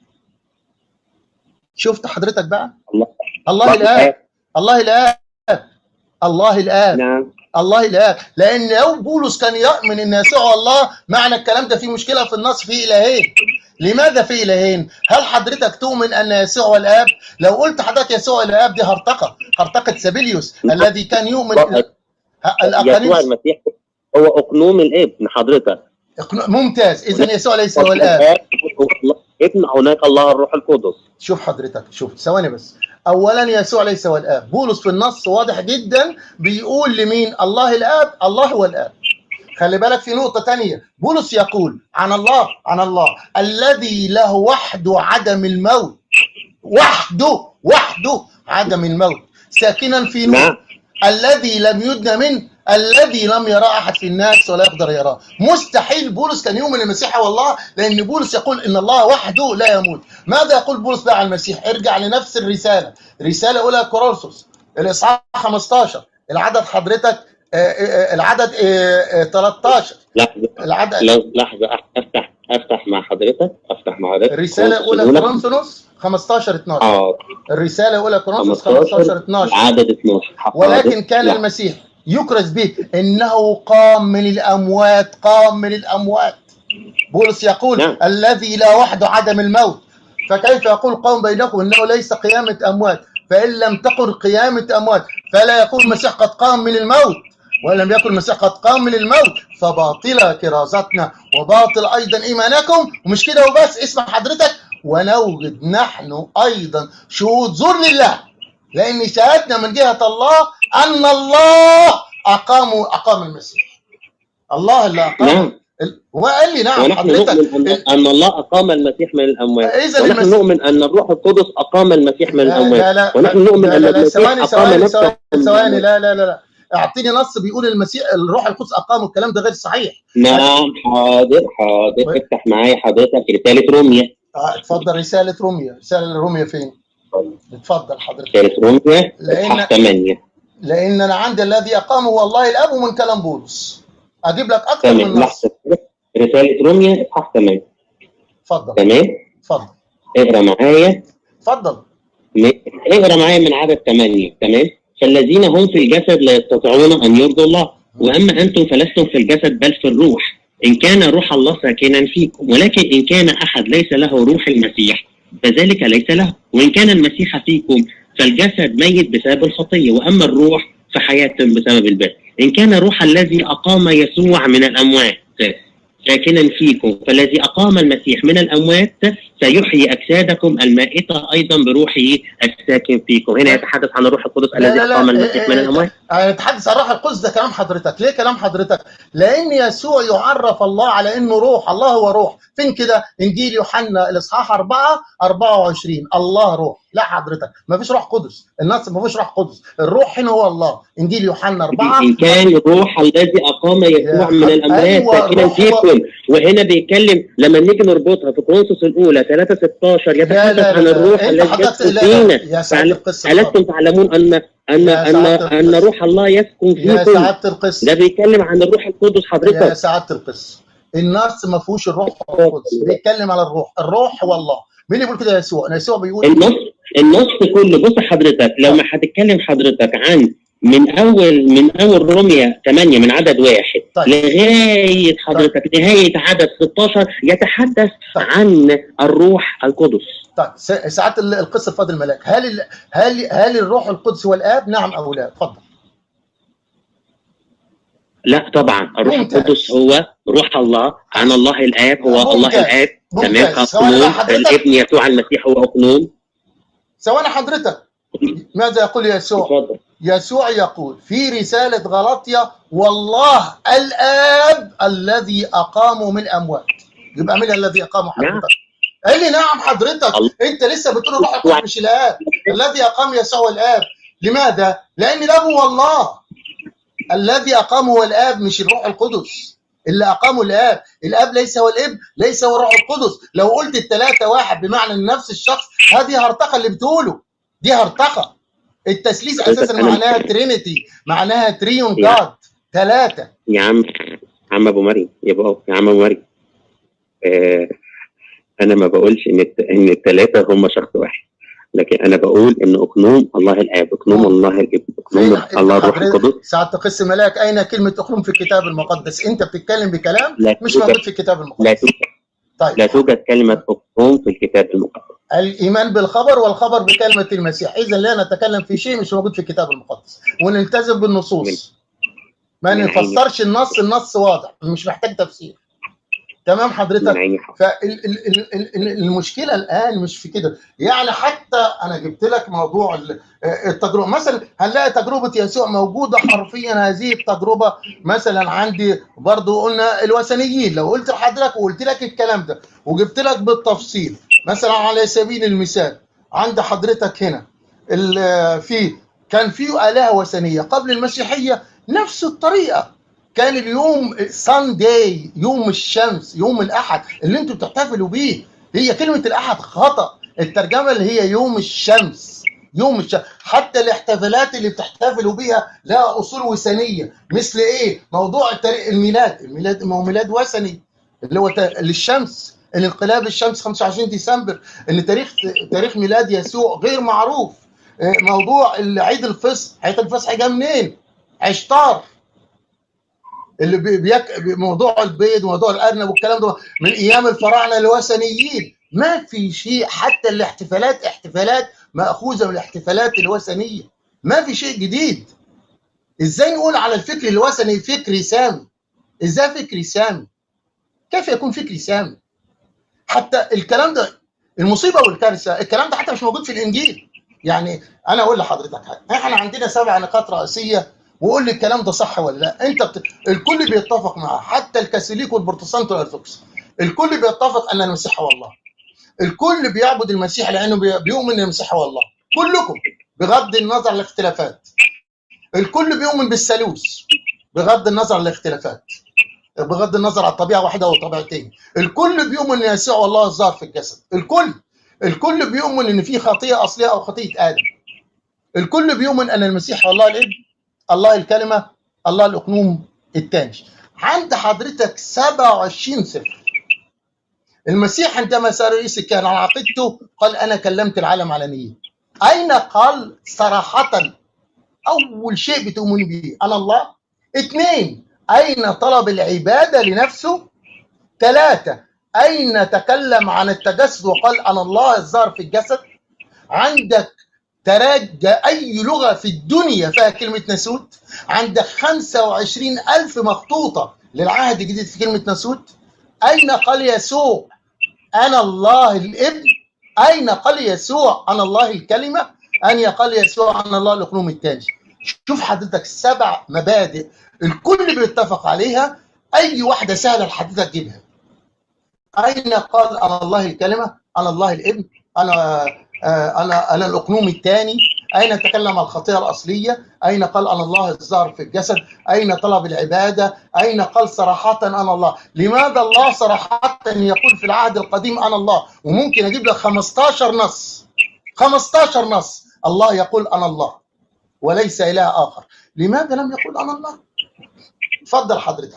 C: شفت حضرتك بقى
D: الله
C: الله الاب الله الاب الله الاب
D: نعم
C: الله الاب لان لو بولس كان يؤمن ان يسوع الله معنى الكلام ده فيه مشكله في النص فيه الهين لماذا في الهين هل حضرتك تؤمن ان يسوع هو الاب لو قلت حضرتك يسوع الاب دي هرطقه هرطقه سابيليوس الذي كان يؤمن ه-
D: يسوع
C: الاقانيم
D: المسيح هو اقنوم الابن حضرتك
C: ممتاز اذا يسوع ليس هو الاب
D: هو الله ابن هناك الله الروح القدس
C: شوف حضرتك شوف ثواني بس اولا يسوع ليس هو الاب بولس في النص واضح جدا بيقول لمين الله الاب الله هو الاب خلي بالك في نقطة تانية بولس يقول عن الله عن الله الذي له وحده عدم الموت وحده وحده عدم الموت ساكنا في نور
D: نعم
C: الذي لم يدن منه الذي لم يرى احد في الناس ولا يقدر يراه مستحيل بولس كان يؤمن المسيح هو الله لان بولس يقول ان الله وحده لا يموت ماذا يقول بولس بقى عن المسيح ارجع لنفس الرساله رساله اولى كورنثوس الاصحاح 15 العدد حضرتك آه، آه، العدد آه، آه، 13
D: لحظه
C: العدد
D: لو- لحظه أف- افتح افتح مع حضرتك افتح مع حضرتك
C: الرساله اولى
D: كورنثوس
C: كورنثوس 15 12
D: اه
C: الرساله اولى كورنثوس 15
D: 15
C: 12
D: عدد 12 حاضر.
C: ولكن كان
D: لا.
C: المسيح يكرز به انه قام من الاموات قام من الاموات بولس يقول
D: نعم.
C: الذي لا وحده عدم الموت فكيف يقول قوم بينكم انه ليس قيامه اموات فان لم تكن قيامه اموات فلا يكون المسيح قد قام من الموت وان لم يكن المسيح قد قام من الموت فباطله كرازتنا وباطل ايضا ايمانكم ومش كده وبس اسمع حضرتك ونوجد نحن ايضا شهود زور لله لان شهادتنا من جهه الله ان الله اقام اقام المسيح الله اللي اقام
D: نعم
C: ال- وقال لي نعم
D: ونحن
C: حضرتك
D: نؤمن أن, أن الله أقام المسيح من الأموات
C: إذا
D: ونحن
C: المسيح-
D: نؤمن أن الروح القدس أقام المسيح من
C: لا
D: الأموات
C: لا لا
D: ونحن نؤمن
C: لا
D: أن
C: لا لا
D: المسيح
C: ثواني
D: أقام
C: ثواني
D: نفسه
C: ثواني
D: من
C: ثواني
D: الأموات.
C: لا لا لا لا اعطيني نص بيقول المسيح الروح القدس اقام الكلام ده غير صحيح
D: نعم حاضر حاضر
C: طيب.
D: افتح معايا حضرتك رسالة روميا
C: آه، اتفضل رساله روميا رساله روميا فين اتفضل حضرتك
D: رسالة روميا
C: لأن-
D: اصحاح 8
C: لان انا عندي الذي اقام هو الله الاب ومن كلام بولس اجيب لك اكتر
D: تمام
C: من نص
D: لحظة كده. رسالة روميا اصحاح 8
C: اتفضل
D: تمام
C: اتفضل
D: اقرا معايا
C: اتفضل
D: م- اقرا معايا من عدد 8 تمام فالذين هم في الجسد لا يستطيعون ان يرضوا الله واما انتم فلستم في الجسد بل في الروح ان كان روح الله ساكنا فيكم ولكن ان كان احد ليس له روح المسيح فذلك ليس له وان كان المسيح فيكم فالجسد ميت بسبب الخطيه واما الروح فحياه بسبب البر ان كان روح الذي اقام يسوع من الاموات ساكنا فيكم فالذي اقام المسيح من الاموات سيحيي اجسادكم المائته ايضا بروحه الساكن فيكم هنا يتحدث عن الروح القدس
C: لا
D: الذي
C: لا لا
D: اقام
C: إيه
D: المسيح من
C: إيه
D: الاموات
C: أنا أتحدث عن روح القدس ده كلام حضرتك ليه كلام حضرتك لأن يسوع يعرف الله على أنه روح الله هو روح فين كده إنجيل يوحنا الإصحاح 4 24 الله روح لا حضرتك ما فيش روح قدس النص ما فيش روح قدس الروح هنا هو الله إنجيل يوحنا 4
D: ان كان الروح الذي اقام يسوع من
C: يا
D: الاموات
C: أيوة،
D: ساكنا
C: روح
D: فيكم وهنا بيتكلم لما نيجي نربطها في كورنثوس الاولى 3 16
C: لا
D: يتحدث
C: لا
D: عن
C: لا
D: الروح
C: أنت
D: الذي
C: حضرتك
D: يسكن
C: لا
D: فينا
C: لا يا سعادة القصة
D: ألستم تعلمون ان ان
C: يا
D: ان
C: سعادة
D: ان
C: القس.
D: روح الله يسكن
C: يا
D: فيكم
C: سعادة القصة
D: ده بيتكلم عن الروح القدس
C: يا
D: حضرتك
C: سعادة القس النص ما فيهوش الروح القدس بيتكلم على الروح الروح هو الله مين اللي بيقول كده يسوع يسوع بيقول
D: النص النص كله بص حضرتك لو ما هتتكلم حضرتك عن من اول من اول روميا 8 من عدد واحد
C: طيب.
D: لغايه حضرتك نهايه عدد 16 يتحدث
C: طيب.
D: عن الروح القدس
C: طيب س- ساعات ال- القس الفاضل الملاك هل ال- هل هل الروح القدس هو الاب نعم او لا اتفضل
D: لا طبعا الروح
C: ممتاز.
D: القدس هو روح الله عن الله الاب هو
C: ممتاز.
D: الله الاب تمام
C: ممتاز. ثواني
D: اقنوم
C: بقى حضرتك.
D: الابن يسوع المسيح هو اقنوم
C: ثواني حضرتك ماذا يقول يسوع
D: اتفضل
C: يسوع يقول في رسالة غلطية والله الآب الذي أقامه من الأموات يبقى من الذي أقامه
D: نعم.
C: حضرتك قال لي نعم حضرتك
D: الله.
C: انت لسه بتقول الروح القدس مش الاب الذي اقام يسوع هو الاب لماذا لان الاب هو الله الذي اقامه هو الاب مش الروح القدس اللي اقامه الاب الاب ليس هو الاب ليس هو الروح القدس لو قلت الثلاثه واحد بمعنى ان نفس الشخص هذه هرطقه اللي بتقوله دي هرطقه التثليث اساسا
D: أنا-
C: معناها ترينيتي معناها تريون
D: يا.
C: جاد ثلاثه
D: يا عم عم ابو مريم يا ابو يا عم ابو مريم آه انا ما بقولش ان الت- ان الثلاثه هم شخص واحد لكن انا بقول ان اقنوم الله الاب اقنوم
C: نعم.
D: الله الابن اقنوم
C: فين-
D: الله الروح
C: حضرتك
D: القدس
C: ساعة قس ملاك أين كلمة أخرم في الكتاب المقدس؟ أنت بتتكلم بكلام
D: لا
C: مش
D: توجد
C: موجود في الكتاب
D: لا
C: المقدس.
D: توجد
C: طيب
D: لا توجد كلمه اقنوم في الكتاب المقدس
C: الإيمان بالخبر والخبر بكلمة المسيح، إذا لا نتكلم في شيء مش موجود في الكتاب المقدس، ونلتزم بالنصوص. ما
D: من
C: نفسرش النص، النص واضح مش محتاج تفسير. تمام حضرتك
D: من عيني حاضر
C: فالمشكله الان مش في كده يعني حتى انا جبت لك موضوع ال- آه، التجربه مثلا هنلاقي تجربه يسوع موجوده حرفيا هذه التجربه مثلا عندي برضو قلنا الوثنيين لو قلت لحضرتك وقلت لك الكلام ده وجبت لك بالتفصيل مثلا على سبيل المثال عند حضرتك هنا ال- في كان في آلهة وثنية قبل المسيحية نفس الطريقة كان اليوم سان داي يوم الشمس يوم الأحد اللي انتوا بتحتفلوا بيه هي كلمة الأحد خطأ الترجمة اللي هي يوم الشمس يوم الشمس حتى الاحتفالات اللي بتحتفلوا بيها لها أصول وثنية مثل إيه موضوع التاريخ الميلاد الميلاد ما هو ميلاد وثني اللي هو تا- للشمس الانقلاب الشمس 25 ديسمبر ان تاريخ تاريخ ميلاد يسوع غير معروف آه، موضوع عيد الفصح عيد الفصح جه منين عشتار اللي بي- بيك موضوع البيض وموضوع الارنب والكلام ده من ايام الفراعنه الوثنيين ما في شيء حتى الاحتفالات احتفالات ماخوذه من الاحتفالات الوثنيه ما في شيء جديد ازاي نقول على الفكر الوثني فكر سامي ازاي فكر سامي كيف يكون فكر سامي حتى الكلام ده المصيبه والكارثه الكلام ده حتى مش موجود في الانجيل يعني انا اقول لحضرتك حاجه احنا عندنا سبع نقاط رئيسيه وقول لي الكلام ده صح ولا لا انت بت... الكل بيتفق معاه حتى الكاثوليك والبروتستانت والارثوذكس الكل بيتفق ان المسيح هو الله الكل بيعبد المسيح لانه بي- بيؤمن ان المسيح هو الله كلكم بغض النظر عن الاختلافات الكل بيؤمن بالثالوث بغض النظر عن الاختلافات بغض النظر عن الطبيعه واحده او طبيعتين الكل بيؤمن ان يسوع الله الظاهر في الجسد الكل الكل بيؤمن ان في خطيه اصليه او خطيه ادم الكل بيؤمن ان المسيح هو الله الابن الله الكلمه الله الاقنوم الثاني عند حضرتك 27 صفر المسيح عندما سأل رئيس الكهنة عن عقيدته قال أنا كلمت العالم علنيا أين قال صراحة أول شيء بتؤمن به أنا الله اثنين أين طلب العبادة لنفسه ثلاثة أين تكلم عن التجسد وقال أنا الله الظاهر في الجسد عندك تراجع أي لغة في الدنيا فيها كلمة ناسوت عندك 25 ألف مخطوطة للعهد الجديد في كلمة ناسوت أين قال يسوع أنا الله الابن أين قال يسوع أنا الله الكلمة أين قال يسوع أنا الله الأقنوم الثاني شوف حضرتك سبع مبادئ الكل بيتفق عليها أي واحدة سهلة لحضرتك تجيبها أين قال أنا الله الكلمة أنا الله الابن أنا آه، أنا أنا الأقنوم الثاني أين تكلم عن الخطيئة الأصلية أين قال أنا الله الظاهر في الجسد أين طلب العبادة أين قال صراحة أنا الله لماذا الله صراحة يقول في العهد القديم أنا الله وممكن أجيب لك 15 نص 15 نص الله يقول أنا الله وليس إله آخر لماذا لم يقول أنا الله اتفضل حضرتك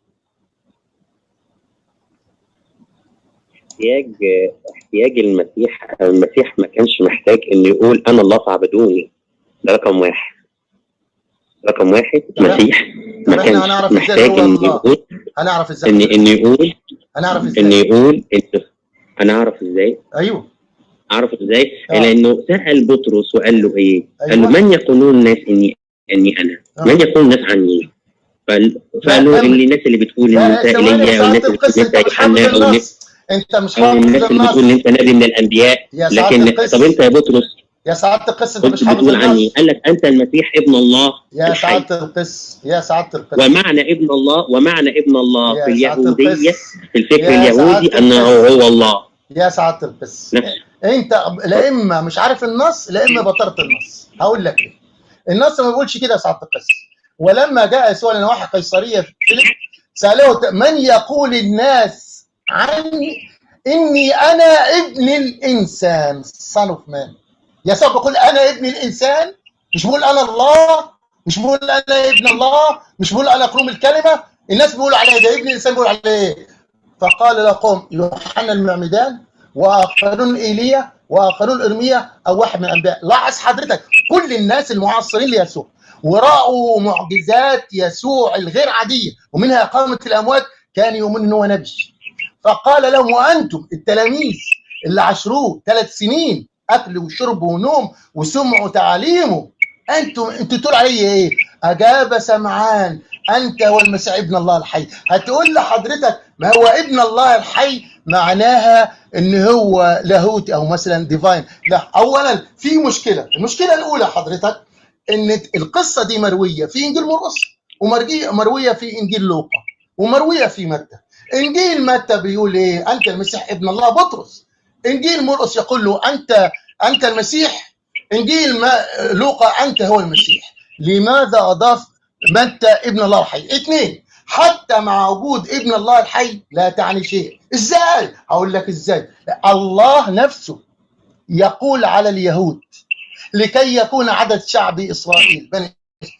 D: احتياج احتياج المسيح المسيح ما كانش محتاج انه يقول انا الله فاعبدوني ده رقم واحد رقم واحد
C: تمام.
D: مسيح
C: طب
D: ما
C: إحنا هنعرف
D: كانش
C: إزاي
D: محتاج
C: هو
D: انه
C: الله؟
D: يقول
C: هنعرف ازاي
D: ان انه يقول
C: هنعرف
D: انه
C: ازاي
D: يقول إنه انا اعرف ازاي
C: ايوه
D: اعرف ازاي
C: آه.
D: لانه سال بطرس وقال له ايه قال له
C: أيوة.
D: من يقولون الناس اني اني انا
C: آه.
D: من يقول الناس عني فقال فقالوا
C: لا،
D: اللي الناس اللي بتقول ان
C: لا
D: انت
C: ثواني
D: ايليا او
C: ساعة
D: الناس اللي
C: القصة
D: بتقول
C: انت
D: انت
C: مش حافظ
D: يوحنا او الناس
C: النص انت مش
D: او
C: حافظ
D: الناس اللي
C: النص
D: بتقول ان انت نبي من الانبياء
C: يا سعادة
D: لكن
C: القس
D: طب انت يا بطرس
C: يا سعادة القس انت
D: كنت
C: مش حافظ
D: بتقول عني
C: النص
D: قال لك انت المسيح ابن الله
C: يا
D: الحي
C: سعادة القس يا سعادة القس
D: ومعنى ابن الله ومعنى ابن الله
C: يا
D: في
C: سعادة
D: اليهوديه
C: القس
D: في الفكر
C: يا
D: اليهودي
C: سعادة
D: انه
C: القس.
D: هو الله
C: يا سعادة القس
D: نفسه
C: انت لا اما مش عارف النص لا اما بطرت النص هقول لك ليه النص ما بيقولش كده يا سعادة القس ولما جاء يسوع لنواحي قيصرية في فيليب سأله من يقول الناس عني إني أنا ابن الإنسان son of man يسوع بيقول أنا ابن الإنسان مش بقول أنا الله مش بقول أنا ابن الله مش بقول أنا قروم الكلمة الناس بيقولوا عليه ده ابن الإنسان بيقول عليه إيه؟ فقال لهم يوحنا المعمدان واخرون ايليا واخرون ارميا او واحد من الانبياء لاحظ حضرتك كل الناس المعاصرين ليسوع وراوا معجزات يسوع الغير عاديه ومنها اقامه الاموات كان يؤمن ان هو نبي فقال لهم وانتم التلاميذ اللي عاشروه ثلاث سنين اكل وشرب ونوم وسمعوا تعاليمه انتم انتوا تقول علي ايه؟ اجاب سمعان انت والمسيح ابن الله الحي هتقول لحضرتك ما هو ابن الله الحي معناها ان هو لاهوتي او مثلا ديفاين لا اولا في مشكله المشكله الاولى حضرتك ان القصه دي مرويه في انجيل مرقس ومرجي- مرويه في انجيل لوقا ومرويه في متى انجيل متى بيقول ايه انت المسيح ابن الله بطرس انجيل مرقس يقول له انت انت المسيح انجيل ما لوقا انت هو المسيح لماذا اضاف متى ابن الله الحي اثنين حتى مع وجود ابن الله الحي لا تعني شيء ازاي هقول لك ازاي الله نفسه يقول على اليهود لكي يكون عدد شعب اسرائيل بني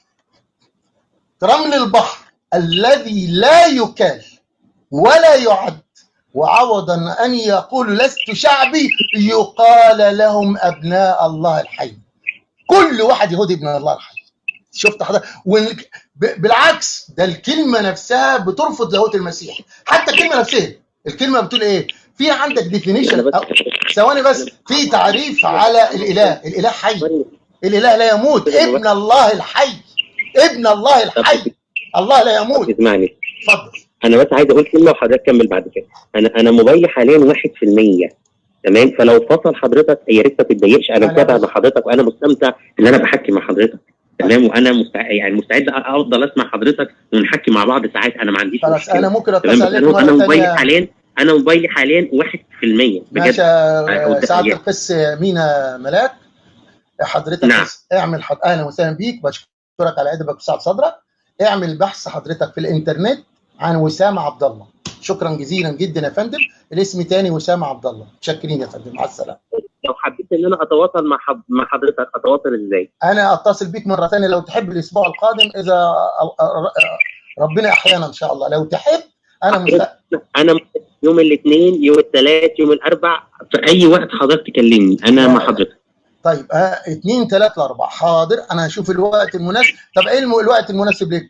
C: رمل البحر الذي لا يكال ولا يعد وعوضا ان يقولوا لست شعبي يقال لهم ابناء الله الحي كل واحد يهودي ابن الله الحي شفت حضرتك وال- ب- بالعكس ده الكلمه نفسها بترفض لاهوت المسيح حتى الكلمه نفسها الكلمه بتقول ايه في عندك
D: انا
C: ديفينيشن
D: بس
C: ثواني بس في تعريف على الاله الاله حي الاله لا يموت ابن الله الحي ابن الله الحي الله لا يموت
D: اسمعني
C: اتفضل
D: انا بس عايز اقول كلمه وحضرتك كمل بعد كده انا انا موبايلي حاليا 1% تمام فلو فصل حضرتك يا ريت ما تتضايقش انا
C: أنا
D: متابع
C: بس-
D: مع حضرتك وانا مستمتع ان انا بحكي مع حضرتك تمام وانا مستع... يعني مستعد افضل اسمع حضرتك ونحكي مع بعض ساعات انا ما عنديش
C: خلاص
D: مشكله
C: انا ممكن
D: تمام
C: اتصل
D: بس
C: عليك
D: انا انا
C: مره
D: موبايلي
C: ثانيه
D: حاليا انا موبايلي حاليا 1% بجد
C: ماشي
D: أو
C: يا
D: ده
C: سعاده
D: حقيقة.
C: القس مينا ملاك حضرتك
D: نعم.
C: بس اعمل حض... اهلا وسهلا بيك بشكرك على ادبك وسعه صدرك اعمل بحث حضرتك في الانترنت عن وسام عبد الله شكرا جزيلا جدا يا فندم الاسم تاني وسام عبد الله متشكرين يا فندم مع السلامه
D: لو حبيت ان انا اتواصل مع حض... مع حضرتك اتواصل ازاي؟
C: انا اتصل بيك مره ثانيه لو تحب الاسبوع القادم اذا ربنا احيانا ان شاء الله لو تحب انا مست...
D: انا يوم الاثنين يوم الثلاث يوم الاربع في اي وقت حضرتك تكلمني انا مع حضرتك
C: طيب آه اثنين ثلاثة أربعة حاضر أنا هشوف الوقت المناسب طب إيه الم- الوقت المناسب لك؟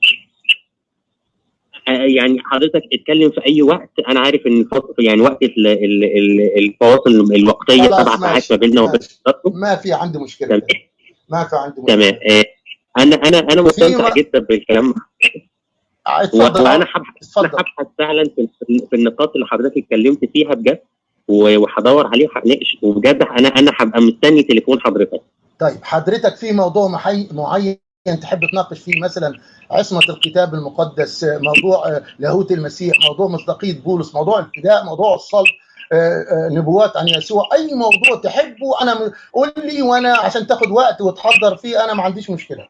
D: آه، يعني حضرتك اتكلم في اي وقت انا عارف ان الفصل- يعني وقت ال- ال- ال- الفواصل الوقتيه
C: خلاص،
D: سبع
C: ماشي،
D: ساعات ما بيننا وبين
C: ماشي.
D: حضراتكم
C: ما في عندي مشكلة
D: تمام
C: ما في عندي مشكلة
D: تمام آه، انا انا انا مستمتع
C: في-
D: جدا بالكلام
C: آه،
D: و-
C: اتفضل
D: وانا حب انا
C: اتفضل
D: هبحث فعلا في في النقاط اللي حضرتك اتكلمت فيها بجد و- وهدور عليه وهناقش وبجد انا انا هبقى مستني تليفون حضرتك
C: طيب حضرتك في موضوع محي... معين تحب تناقش فيه مثلا عصمة الكتاب المقدس آه، موضوع آه، لاهوت المسيح موضوع مصداقية بولس موضوع الفداء موضوع الصلب آه، آه، نبوات عن يسوع اي موضوع تحبه انا م- قول لي وانا عشان تاخد وقت وتحضر فيه انا ما عنديش مشكله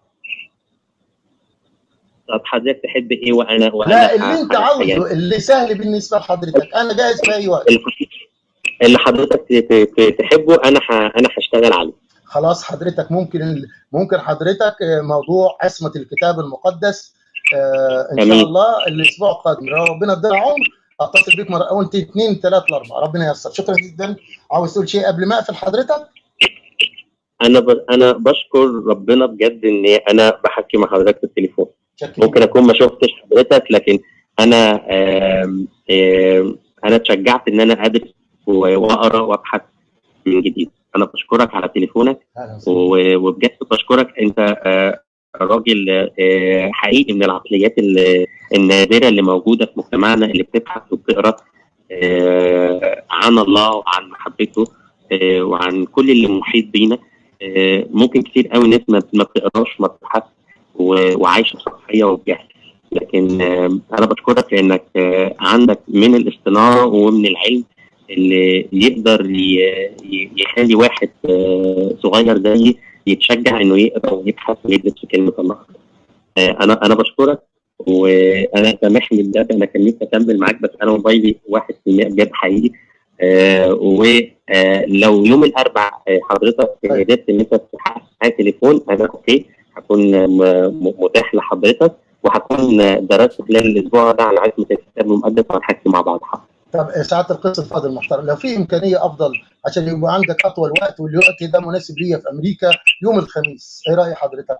D: طب حضرتك تحب ايه وانا وانا
C: لا اللي انت
D: ه- يعني
C: عاوزه اللي سهل بالنسبه لحضرتك انا جاهز في اي وقت
D: اللي حضرتك ت- ت- ت- تحبه انا ح... انا هشتغل عليه
C: خلاص حضرتك ممكن ممكن حضرتك آه، موضوع عصمه الكتاب المقدس آه، ان شاء
D: أمين.
C: الله الاسبوع القادم لو ربنا ادانا عمر اتصل بيك مره قلت اثنين ثلاثه اربعه ربنا ييسر شكرا جدا عاوز تقول شيء قبل ما اقفل حضرتك
D: انا ب... انا بشكر ربنا بجد ان انا بحكي مع حضرتك في التليفون
C: شكرا
D: ممكن اكون ما شفتش حضرتك لكن انا آم... آم... انا اتشجعت ان انا ادرس و- واقرا وابحث من جديد انا بشكرك على تليفونك
C: أهلا وسهلا.
D: و- وبجد بشكرك انت آه، راجل آه، حقيقي من العقليات ال- النادره اللي موجوده في مجتمعنا اللي بتبحث وبتقرا آه، عن الله وعن محبته آه، وعن كل اللي محيط بينا آه، ممكن كتير قوي ناس ما ما بتقراش ما بتبحث و- وعايشه سطحيه وبجهل لكن آه، انا بشكرك لانك آه، عندك من الاستناره ومن العلم اللي يقدر ي- ي- يخلي واحد آه، صغير زيي يتشجع انه يقرا ويبحث ويدرس في كلمه الله. آه، انا انا بشكرك وانا سامحني بجد انا كان نفسي اكمل معاك بس انا موبايلي 1% بجد حقيقي آه، ولو يوم الاربع آه، حضرتك قدرت ان انت تحقق معايا تليفون انا اوكي هكون م- م- متاح لحضرتك وهكون درست خلال الاسبوع ده على عزمه الكتاب المقدس وهنحكي مع بعض حاضر.
C: طب ساعات القس الفاضل المحترم لو في امكانيه افضل عشان يبقى عندك اطول وقت والوقت ده مناسب ليا في امريكا يوم الخميس ايه راي حضرتك؟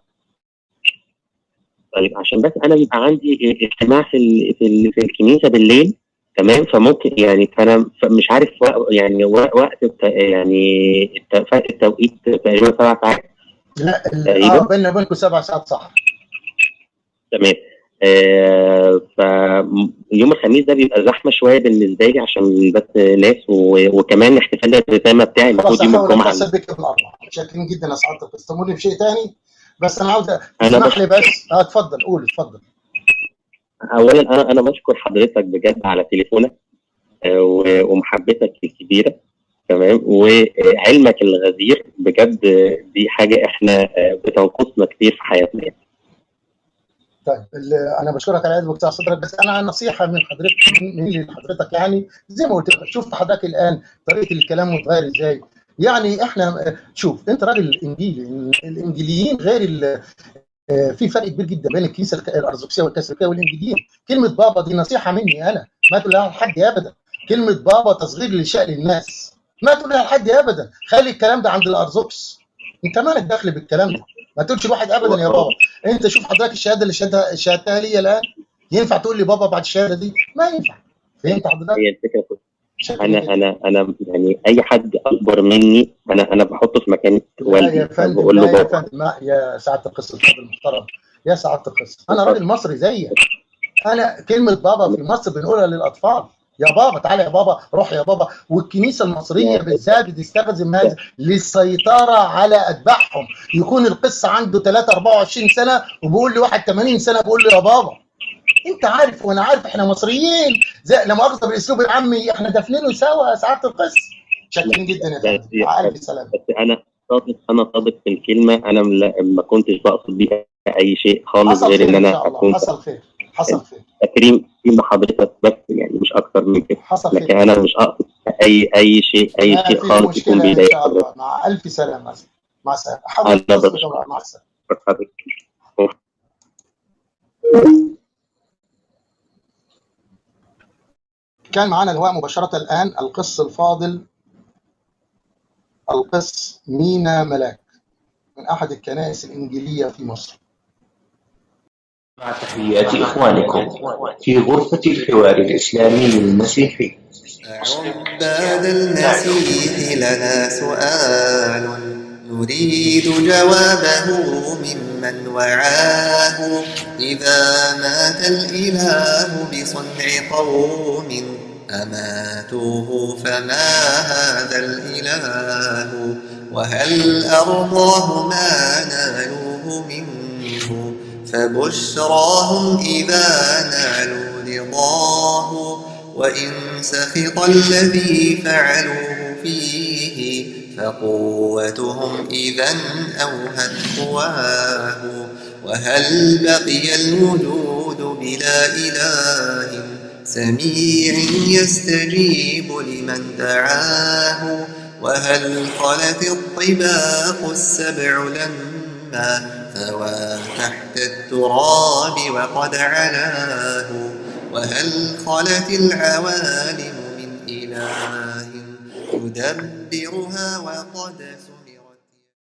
D: طيب عشان بس انا بيبقى عندي اجتماع في ال في, ال في الكنيسه بالليل تمام فممكن يعني فانا ف- مش عارف وق- يعني وق- وقت الت- يعني الت- فرق التوقيت تقريبا سبع ساعات
C: لا ال-
D: تقريبا.
C: اه بيننا وبينكم سبع ساعات صح
D: تمام آه، فيوم الخميس ده بيبقى زحمه شويه بالنسبه لي عشان بس ناس و- وكمان احتفال الرسامه بتاعي
C: خلاص
D: المفروض يوم
C: هحاول
D: الجمعه
C: اتصل بك بالاربعاء شاكرين جدا يا سعاده القس تستمرني بشيء تاني بس انا عاوز
D: انا
C: اسمح
D: بس
C: لي بس اه اتفضل قول اتفضل
D: اولا انا انا بشكر حضرتك بجد على تليفونك آه، و- ومحبتك الكبيره تمام وعلمك الغزير بجد آه، دي حاجه احنا آه، بتنقصنا كتير في حياتنا يعني.
C: طيب ال- انا بشكرك على عدم بتاع صدرك بس انا نصيحه من حضرتك مني لحضرتك يعني زي ما قلت لك شفت حضرتك الان طريقه الكلام متغير ازاي يعني احنا شوف انت راجل انجيلي الانجيليين غير ال- آه، في فرق كبير جدا بين الكنيسه الك- الارثوذكسيه والكاثوليكيه والانجيليين كلمه بابا دي نصيحه مني انا ما تقولها لحد ابدا كلمه بابا تصغير لشأن الناس ما تقولها لحد ابدا خلي الكلام ده عند الارثوذكس انت مالك دخل بالكلام ده ما تقولش لواحد ابدا يا بابا انت شوف حضرتك الشهاده اللي شهادها شهادتها لي الان ينفع تقول لي بابا بعد الشهاده دي ما ينفع فهمت حضرتك
D: هي الفكره كلها.
C: شكراً
D: انا
C: جداً.
D: انا انا يعني اي حد اكبر مني انا انا بحطه في مكان
C: لا
D: والدي
C: يا فندم
D: بقول له
C: لا يا
D: بابا
C: فندم ما يا سعاده القس الفاضل المحترم يا سعاده القس انا راجل مصري زيك انا كلمه بابا في مصر بنقولها للاطفال يا بابا تعالى يا بابا روح يا بابا والكنيسه المصريه بالذات بتستخدم هذا للسيطره على اتباعهم يكون القس عنده 3 24 سنه وبيقول لي واحد 80 سنه بيقول له يا بابا انت عارف وانا عارف احنا مصريين زي لا مؤاخذه بالاسلوب العامي احنا دافنينه سوا يا سعاده القس شاكرين جدا يا فندم مع الف سلامه
D: بس انا صادق انا صادق في الكلمه انا لا- ما كنتش بقصد بيها اي شيء خالص
C: حصل
D: غير
C: خير
D: ان
C: ان
D: انا
C: شاء الله
D: اكون
C: حصل خير حصل خير
D: تكريم تكريم حضرتك بس يعني مش اكتر من كده
C: حصل
D: لكن
C: خير
D: انا مش اقصد اي اي شيء اي
C: ما
D: شيء
C: في
D: خالص يكون
C: مشكله ان
D: بيضايق
C: شاء
D: حضرتك
C: الله مع الف سلامه مع السلامه حاول
D: أنا
C: تتصل
D: بشكرك.
C: بك مع السلامه
D: حضرتك
C: كان معنا الهواء مباشره الان القس الفاضل القس مينا ملاك من احد الكنائس الانجيليه في مصر
A: مع تحيات إخوانكم في غرفة الحوار الإسلامي المسيحي
E: عباد المسيح لنا سؤال نريد جوابه ممن وعاه إذا مات الإله بصنع قوم أماتوه فما هذا الإله وهل أرضاه ما نالوه منه فبشراهم إذا نالوا رضاه وإن سخط الذي فعلوه فيه فقوتهم إذا أوهت قواه وهل بقي الوجود بلا إله سميع يستجيب لمن دعاه وهل خلت الطباق السبع لما ثوى تحت التراب وقد علاه وهل خلت العوالم من إله يدبرها وقد سبحانه